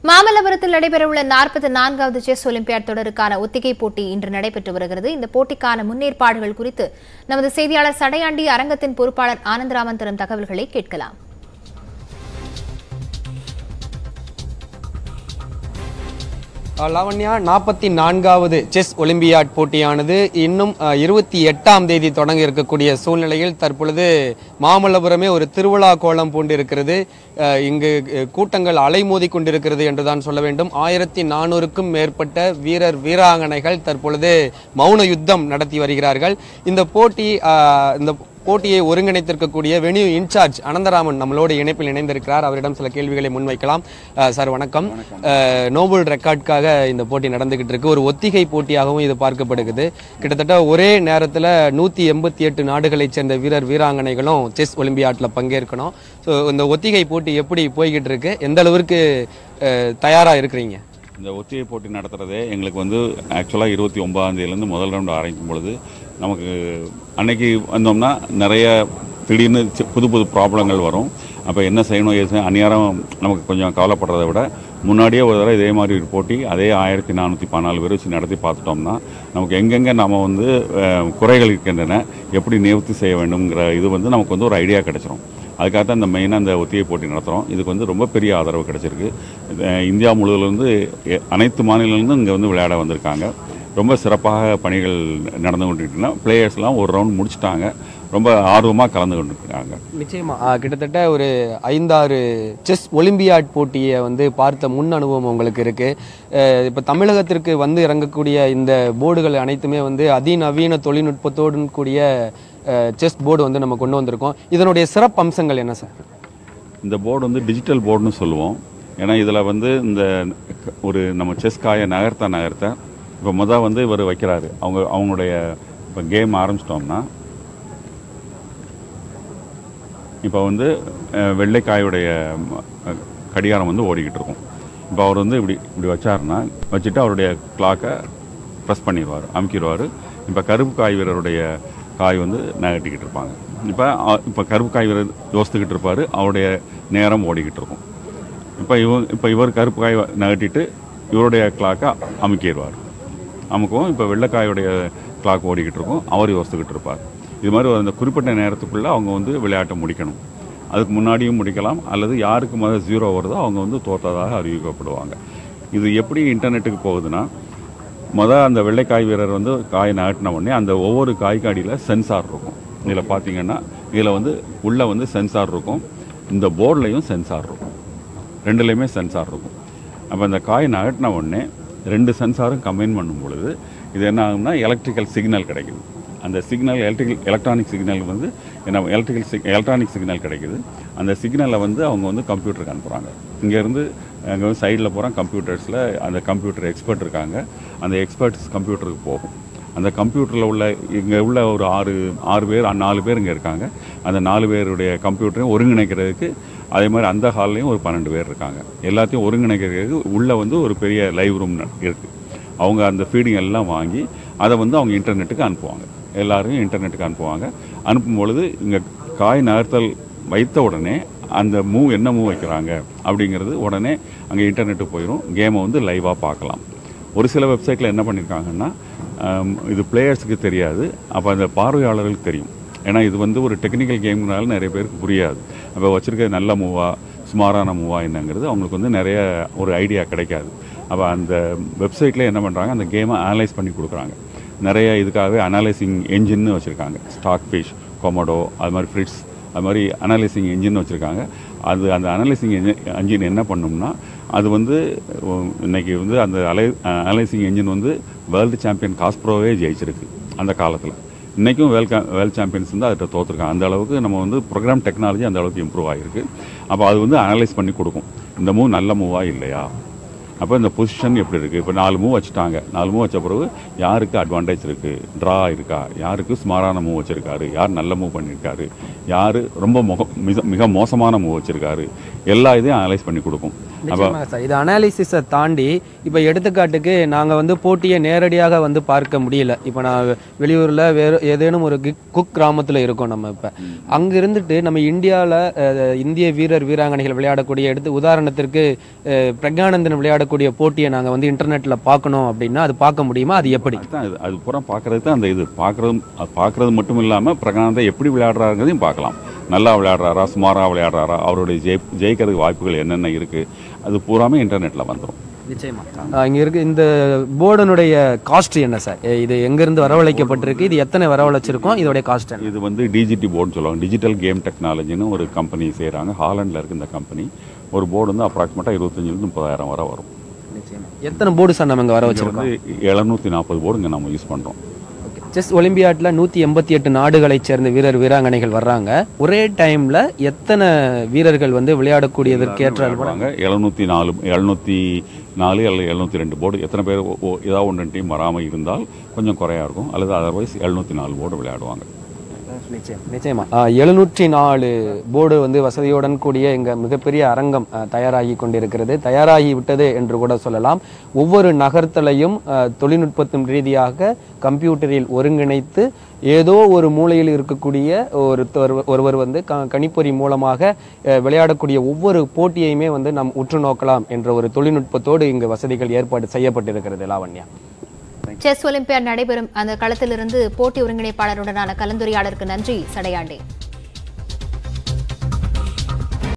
மாமல்லபுரத்தில் நடைபெறவுள்ள நாற்பத்தி நான்காவது செஸ் ஒலிம்பியாட் தொடருக்கான ஒத்திகை போட்டி இன்று நடைபெற்று வருகிறது இந்த போட்டிக்கான முன்னேற்பாடுகள் குறித்து நமது செய்தியாளர் சடையாண்டி அரங்கத்தின் பொறுப்பாளர் ஆனந்தராமன் தரும் தகவல்களை கேட்கலாம் அஹ் லாவண்யா நாற்பத்தி நான்காவது செஸ் ஒலிம்பியாட் போட்டியானது இன்னும் இருபத்தி எட்டாம் தேதி தொடங்க இருக்கக்கூடிய சூழ்நிலையில் தற்பொழுது மாமல்லபுரமே ஒரு திருவிழா கோலம் பூண்டிருக்கிறது அஹ் இங்கு அஹ், கூட்டங்கள் அலைமோதி கொண்டிருக்கிறது என்றுதான் சொல்ல வேண்டும் ஆயிரத்தி நானூறுக்கும் மேற்பட்ட வீரர் வீராங்கனைகள் தற்பொழுது மௌன யுத்தம் நடத்தி வருகிறார்கள் இந்த போட்டி அஹ், இந்த போட்டியை ஒருங்கிணைத்திருக்கக்கூடிய வெனியூ இன்சார்ஜ் அனந்தராமன் நம்மளோடு இணைப்பில் இணைந்திருக்கிறார் அவரிடம் சில கேள்விகளை முன்வைக்கலாம் அஹ் சார் வணக்கம் அஹ் நோபல் ரெக்கார்ட்காக இந்த போட்டி நடந்துகிட்டு இருக்கு ஒரு ஒத்திகை போட்டியாகவும் இது பார்க்கப்படுகிறது கிட்டத்தட்ட ஒரே நேரத்தில் நூற்றி எண்பத்தி எட்டு நாடுகளைச் சேர்ந்த வீரர் வீராங்கனைகளும் செஸ் ஒலிம்பியாட்டில் பங்கேற்கணும் ஸோ இந்த ஒத்திகை போட்டி எப்படி போய்கிட்டு இருக்கு எந்த அளவிற்கு அஹ், தயாரா இருக்கிறீங்க இந்த ஒத்திகை போட்டி நடத்துறதே எங்களுக்கு வந்து ஆக்சுவலாக இருபத்தி ஒன்பதாம் தேதியிலேருந்து முதல் ரவுண்டு ஆரம்பிக்கும் பொழுது நமக்கு அன்னைக்கு வந்தோம்னா நிறைய திடீர்னு சி- புது புது ப்ராப்ளங்கள் வரும் அப்போ என்ன செய்யணும் ஏது செய்யணும் அந்நேரம் நமக்கு கொஞ்சம் கவலைப்படுறதை விட முன்னாடியே ஒரு தடவை இதே மாதிரி ஒரு போட்டி அதே ஆயிரத்தி நானூற்றி பதினாலு பேர் வச்சு நடத்தி பார்த்துட்டோம்னா நமக்கு எங்கெங்கே நம்ம வந்து அஹ், குறைகள் இருக்கின்றன எப்படி நிவர்த்தி செய்ய வேண்டுங்கிற இது வந்து நமக்கு வந்து ஒரு ஐடியா கிடைச்சிரும் அதுக்காக தான் இந்த மெயினாக இந்த ஒத்திகை போட்டி நடத்துகிறோம் இதுக்கு வந்து ரொம்ப பெரிய ஆதரவு கிடைச்சிருக்கு இது, அஹ், இந்தியா முழுவதுலேருந்து அனைத்து மாநிலங்களிலும் இங்கே வந்து விளையாட வந்திருக்காங்க ரொம்ப சிறப்பாக பணிகள் நடந்து கொண்டிருக்குன்னா பிளேயர்ஸ்லாம் ஒரு ரவுண்ட் முடிச்சிட்டாங்க ரொம்ப ஆர்வமாக கலந்து கொண்டிருக்காங்க நிச்சயமா ஆ, கிட்டத்தட்ட ஒரு ஐந்தாறு செஸ் ஒலிம்பியாட் போட்டியை வந்து பார்த்த முன் அனுபவம் உங்களுக்கு இருக்கு அஹ், இப்ப தமிழகத்திற்கு வந்து இறங்கக்கூடிய இந்த போர்டுகள் அனைத்துமே வந்து அதிநவீன தொழில்நுட்பத்தோடு கூடிய அஹ், செஸ் போர்டு வந்து நம்ம கொண்டு வந்திருக்கோம் இதனுடைய சிறப்பு அம்சங்கள் என்ன சார் இந்த போர்டு வந்து டிஜிட்டல் போர்டுன்னு சொல்லுவோம் ஏன்னா இதில் வந்து இந்த க- ஒரு நம்ம செஸ் காயை நகர்த்த நகர்த்த இப்போ முதல் வந்து இவர் வைக்கிறாரு அவங்க அவங்களுடைய இப்போ கேம் ஆரம்பிச்சிட்டோம்னா இப்போ வந்து அஹ், வெள்ளைக்காயுடைய ம, அஹ், கடிகாரம் வந்து ஓடிக்கிட்டு இருக்கும் இப்போ அவர் வந்து இப்படி இப்படி வச்சாருன்னா வச்சுட்டு அவருடைய கிளாக்கை ப்ரெஸ் பண்ணிடுவார் அமுக்கிடுவார் இப்போ கருப்பு காய் வீரருடைய காய் வந்து நகட்டிக்கிட்டு இருப்பாங்க இப்போ இப்போ கருப்பு காய் வீரர் யோசித்துக்கிட்டு இருப்பார் அவருடைய நேரம் ஓடிக்கிட்டு இருக்கும் இப்போ இவங்க இப்போ இவர் கருப்பு காய் நகட்டிட்டு இவருடைய கிளாக்கை அமுக்கிடுவார் அமுக்கவும் இப்போ வெள்ளைக்காயுடைய கிளாக் ஓடிக்கிட்டு இருக்கும் அவர் யோசித்துக்கிட்டு இருப்பார் இது மாதிரி ஒரு அந்த குறிப்பிட்ட நேரத்துக்குள்ளே அவங்க வந்து விளையாட்டை முடிக்கணும் அதுக்கு முன்னாடியும் முடிக்கலாம் அல்லது யாருக்கு முதல் ஜீரோ வருதோ அவங்க வந்து தோற்றதாக அறிவிக்கப்படுவாங்க இது எப்படி இன்டர்நெட்டுக்கு போகுதுன்னா மொதல் அந்த வெள்ளைக்காய் வீரர் வந்து காய் நகட்டின உடனே அந்த ஒவ்வொரு காய்க்கு அடியில் சென்சார் இருக்கும் இதில் பார்த்தீங்கன்னா இதில் வந்து உள்ளே வந்து சென்சார் இருக்கும் இந்த போர்ட்லேயும் சென்சார் இருக்கும் ரெண்டுலேயுமே சென்சார் இருக்கும் அப்போ அந்த காய் நகட்டின உடனே ரெண்டு சென்சாரும் கம்பைன் பண்ணும் பொழுது இது என்ன ஆகும்னா எலக்ட்ரிக்கல் சிக்னல் கிடைக்குது அந்த சிக்னல் எலக்ட்ரிக்கல் எலக்ட்ரானிக் சிக்னல் வந்து என்ன எலக்ட்ரிக்கல் சிக் எலக்ட்ரானிக் சிக்னல் கிடைக்குது அந்த சிக்னலை வந்து அவங்க வந்து கம்ப்யூட்டருக்கு அனுப்புகிறாங்க இங்கேருந்து அங்கே வந்து சைடில் போகிறான் கம்ப்யூட்டர்ஸில் அந்த கம்ப்யூட்டர் எக்ஸ்பர்ட் இருக்காங்க அந்த எக்ஸ்பர்ட்ஸ் கம்ப்யூட்டருக்கு போகும் அந்த கம்ப்யூட்டரில் உள்ள இங்கே உள்ள ஒரு ஆறு ஆறு பேர் நாலு பேர் இங்கே இருக்காங்க அந்த நாலு பேருடைய கம்ப்யூட்டரையும் ஒருங்கிணைக்கிறதுக்கு அதே மாதிரி அந்த ஹால்லையும் ஒரு பன்னெண்டு பேர் இருக்காங்க எல்லாத்தையும் ஒருங்கிணைக்கிறதுக்கு உள்ளே வந்து ஒரு பெரிய லைவ் ரூம் இருக்குது அவங்க அந்த ஃபீடிங் எல்லாம் வாங்கி அதை வந்து அவங்க இன்டர்நெட்டுக்கு அனுப்புவாங்க எல்லாரையும் இன்டர்நெட்டுக்கு அனுப்புவாங்க அனுப்பும் பொழுது இங்கே காய் நகர்த்தல் வைத்த உடனே அந்த மூவ் என்ன மூவ் வைக்கிறாங்க அப்படிங்கிறது உடனே அங்கே இன்டர்நெட்டுக்கு போயிடும் கேமை வந்து லைவாக பார்க்கலாம் ஒரு சில வெப்சைட்டில் என்ன பண்ணியிருக்காங்கன்னா ஆம், இது பிளேயர்ஸுக்கு தெரியாது அப்போ அந்த பார்வையாளர்களுக்கு தெரியும் ஏன்னா இது வந்து ஒரு டெக்னிக்கல் கேம்னால நிறைய பேருக்கு புரியாது அப்போ வச்சுருக்க நல்ல மூவா சுமாரான மூவா என்னங்கிறது அவங்களுக்கு வந்து நிறைய ஒரு ஐடியா கிடைக்காது அப்போ அந்த வெப்சைட்டில் என்ன பண்ணுறாங்க அந்த கேமை அனலைஸ் பண்ணி கொடுக்குறாங்க நிறைய இதுக்காகவே அனலைசிங் என்ஜின்னு வச்சுருக்காங்க ஸ்டாக் ஃபிஷ் கொமடோ அது மாதிரி ஃப்ரிட்ஸ் அது மாதிரி அனலைசிங் என்ஜின் வச்சுருக்காங்க அது அந்த அனலைசிங் என்ஜின் என்ன பண்ணும்னா அது வந்து உம், இன்னைக்கு வந்து அந்த அலை அனலைசிங் என்ஜின் வந்து வேர்ல்டு சாம்பியன் காஸ்ப்ரோவே ஜெயிச்சிருக்கு அந்த காலத்தில் இன்றைக்கும் வேல் வேர்ல்ட் சாம்பியன்ஸ் வந்து அதில் தோற்றுருக்காங்க அந்த அளவுக்கு நம்ம வந்து ப்ரோக்ராம் டெக்னாலஜி அந்த அளவுக்கு இம்ப்ரூவ் ஆகிருக்கு அப்போ அது வந்து அனலைஸ் பண்ணி கொடுக்கும் இந்த மூவ் நல்ல மூவா இல்லையா அப்போ இந்த பொசிஷன் எப்படி இருக்குது இப்போ நாலு மூவ் வச்சுட்டாங்க நாலு மூவ் வச்ச பிறகு யாருக்கு அட்வான்டேஜ் இருக்குது ட்ரா இருக்கா யாருக்கு ஸ்மாரான மூவ் வச்சுருக்காரு யார் நல்ல மூவ் பண்ணியிருக்காரு யார் ரொம்ப முக மிக மிக மோசமான மூவ் வச்சுருக்காரு எல்லா இதையும் அனலைஸ் பண்ணி கொடுக்கும் நிச்சயமாக சார் இது அனாலிசிஸை தாண்டி இப்போ எடுத்துக்காட்டுக்கு நாங்கள் வந்து போட்டியை நேரடியாக வந்து பார்க்க முடியல இப்போ நான் வெளியூரில் வேறு ஏதேனும் ஒரு கிக் குக் கிராமத்தில் இருக்கோம் நம்ம இப்போ அங்கே இருந்துட்டு நம்ம இந்தியாவில் இந்திய வீரர் வீராங்கனைகள் விளையாடக்கூடிய எடுத்து உதாரணத்திற்கு அஹ், பிரக்ஞானந்தன் விளையாடக்கூடிய போட்டியை நாங்கள் வந்து இன்டர்நெட்டில் பார்க்கணும் அப்படின்னா அது பார்க்க முடியுமா அது எப்படி அதுதான் இது அது பூரா பார்க்கறது தான் அந்த இது பார்க்கறது அது பார்க்கறது மட்டும் இல்லாமல் பிரகானந்தா எப்படி விளையாடுறாங்கிறதையும் பார்க்கலாம் நல்லா விளையாடுறாரா சுமாராக விளையாடுறாரா அவருடைய ஜெய் ஜெயிக்கிறதுக்கு வாய்ப்புகள் என்னென்ன இருக்குது அது பூராமே இன்டர்நெட்டில் வந்துடும் நிச்சயமா இங்க இருக்கு இந்த போர்டனுடைய காஸ்ட் என்ன சார் எ- இது எங்கிருந்து வரவழைக்கப்பட்டிருக்கு இது எத்தனை வரவழைச்சிருக்கோம் இதோடைய காஸ்ட் என்ன இது வந்து டிஜிடி போர்டுன்னு சொல்லுவாங்க டிஜிட்டல் கேம் டெக்னாலஜின்னு ஒரு கம்பெனி செய்கிறாங்க ஹாலண்டில் இருக்கு இந்த கம்பெனி ஒரு போர்டு வந்து அப்ராக்சிமேட்டாக இருபத்தஞ்சிலிருந்து முப்பதாயிரம் வரை வரும் நிச்சயமா எத்தனை போர்டு சார் நம்ம இங்க வர இது வச்சிருக்கோம் வந்து எழுநூற்றி நாற்பது போர்டு இங்கே நம்ம யூஸ் பண்ணுறோம் செஸ் ஒலிம்பியாட்ல நூத்தி எண்பத்தி எட்டு நாடுகளைச் சேர்ந்த வீரர் வீராங்கனைகள் வர்றாங்க ஒரே டைம்ல எத்தனை வீரர்கள் வந்து விளையாடக்கூடியதற்கு ஏற்ற விளையாடுவாங்க எழுநூற்றி நாலு எழுநூற்றி நாலு அல்லது எழுநூற்றி ரெண்டு போர்டு எத்தனை பேர் ஒ- ஒ- ஏதாவது ஒன்று டீம் வராமல் இருந்தால் கொஞ்சம் குறையா இருக்கும் அல்லது அதர்வைஸ் எழுநூற்றி நாலு போர்டு விளையாடுவாங்க நிச்சயமா எழுநூற்றி நாலு போர்டு வந்து வசதியுடன் கூடிய எங்க மிகப்பெரிய அரங்கம் அஹ், தயாராகி கொண்டிருக்கிறது தயாராகி விட்டது என்று கூட சொல்லலாம் ஒவ்வொரு நகர்த்தலையும் அஹ், தொழில்நுட்பத்தின் ரீதியாக கம்ப்யூட்டரில் ஒருங்கிணைத்து ஏதோ ஒரு மூலையில் இருக்கக்கூடிய ஒருத்தர் ஒருவர் வந்து க- கணிப்பொறி மூலமாக அஹ், விளையாடக்கூடிய ஒவ்வொரு போட்டியையுமே வந்து நாம் உற்று நோக்கலாம் என்ற ஒரு தொழில்நுட்பத்தோடு இங்கு வசதிகள் ஏற்பாடு செய்யப்பட்டிருக்கிறது லாவண்யா செஸ் ஒலிம்பியாட் நடைபெறும் அந்த களத்திலிருந்து போட்டி ஒருங்கிணைப்பாளருடனான கலந்துரையாடலுக்கு நன்றி சடையாண்டே